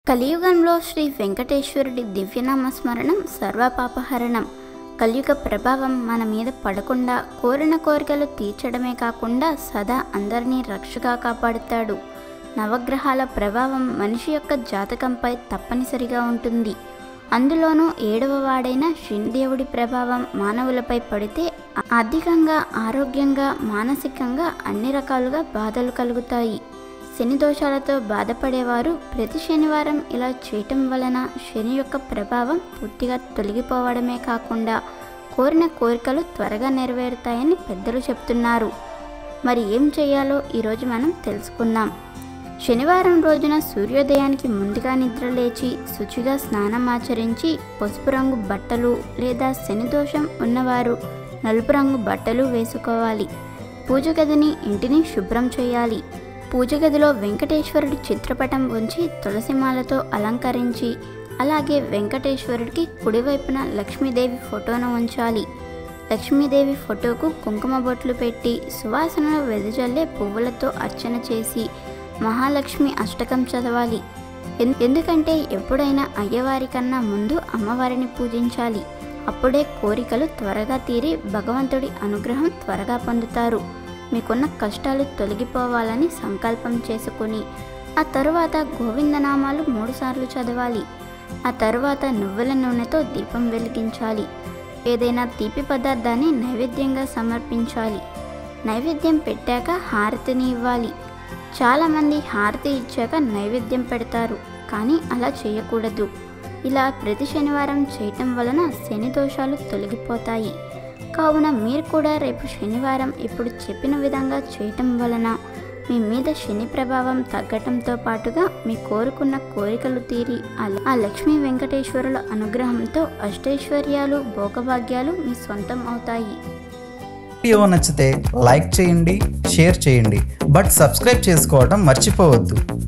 కలియుగంలో శ్రీ వెంకటేశ్వరుడి దివ్యనామ స్మరణం సర్వపాపహరణం కలియుగ ప్రభావం మన మీద పడకుండా కోరిన కోరికలు తీర్చడమే కాకుండా సదా అందరినీ రక్షగా కాపాడుతాడు నవగ్రహాల ప్రభావం మనిషి యొక్క జాతకంపై తప్పనిసరిగా ఉంటుంది అందులోనూ ఏడవ వాడైన శనిదేవుడి ప్రభావం మానవులపై పడితే అధికంగా ఆరోగ్యంగా మానసికంగా అన్ని రకాలుగా బాధలు కలుగుతాయి శని దోషాలతో బాధపడేవారు ప్రతి శనివారం ఇలా చేయటం వలన శని యొక్క ప్రభావం పూర్తిగా తొలగిపోవడమే కాకుండా కోరిన కోరికలు త్వరగా నెరవేరుతాయని పెద్దలు చెప్తున్నారు మరి ఏం చేయాలో ఈరోజు మనం తెలుసుకుందాం శనివారం రోజున సూర్యోదయానికి ముందుగా నిద్ర లేచి శుచిగా స్నానం ఆచరించి పసుపు రంగు బట్టలు లేదా శని దోషం ఉన్నవారు నలుపు రంగు బట్టలు వేసుకోవాలి పూజ గదిని ఇంటిని శుభ్రం చేయాలి పూజ గదిలో వెంకటేశ్వరుడి చిత్రపటం ఉంచి తులసిమాలతో అలంకరించి అలాగే వెంకటేశ్వరుడికి కుడివైపున లక్ష్మీదేవి ఫోటోను ఉంచాలి లక్ష్మీదేవి ఫోటోకు కుంకుమ బొట్లు పెట్టి సువాసనలు వెదజల్లే పువ్వులతో అర్చన చేసి మహాలక్ష్మి అష్టకం చదవాలి ఎన్- ఎందుకంటే ఎప్పుడైనా అయ్యవారి కన్నా ముందు అమ్మవారిని పూజించాలి అప్పుడే కోరికలు త్వరగా తీరి భగవంతుడి అనుగ్రహం త్వరగా పొందుతారు మీకున్న కష్టాలు తొలగిపోవాలని సంకల్పం చేసుకుని ఆ తరువాత గోవిందనామాలు మూడుసార్లు చదవాలి ఆ తరువాత నువ్వుల నూనెతో దీపం వెలిగించాలి ఏదైనా తీపి పదార్థాన్ని నైవేద్యంగా సమర్పించాలి నైవేద్యం పెట్టాక హారతిని ఇవ్వాలి చాలామంది హారతి ఇచ్చాక నైవేద్యం పెడతారు కానీ అలా చేయకూడదు ఇలా ప్రతి శనివారం చేయటం వలన శని దోషాలు తొలగిపోతాయి కావున మీరు కూడా రేపు శనివారం ఇప్పుడు చెప్పిన విధంగా చేయటం వలన మీ మీద శని ప్రభావం తగ్గటంతో పాటుగా మీ కోరుకున్న కోరికలు తీరి ఆ- ఆ లక్ష్మీ వెంకటేశ్వరుల అనుగ్రహంతో అష్టైశ్వర్యాలు భోగభాగ్యాలు మీ సొంతం అవుతాయి వీడియో నచ్చితే లైక్ చేయండి షేర్ చేయండి బట్ సబ్స్క్రైబ్ చేసుకోవడం మర్చిపోవద్దు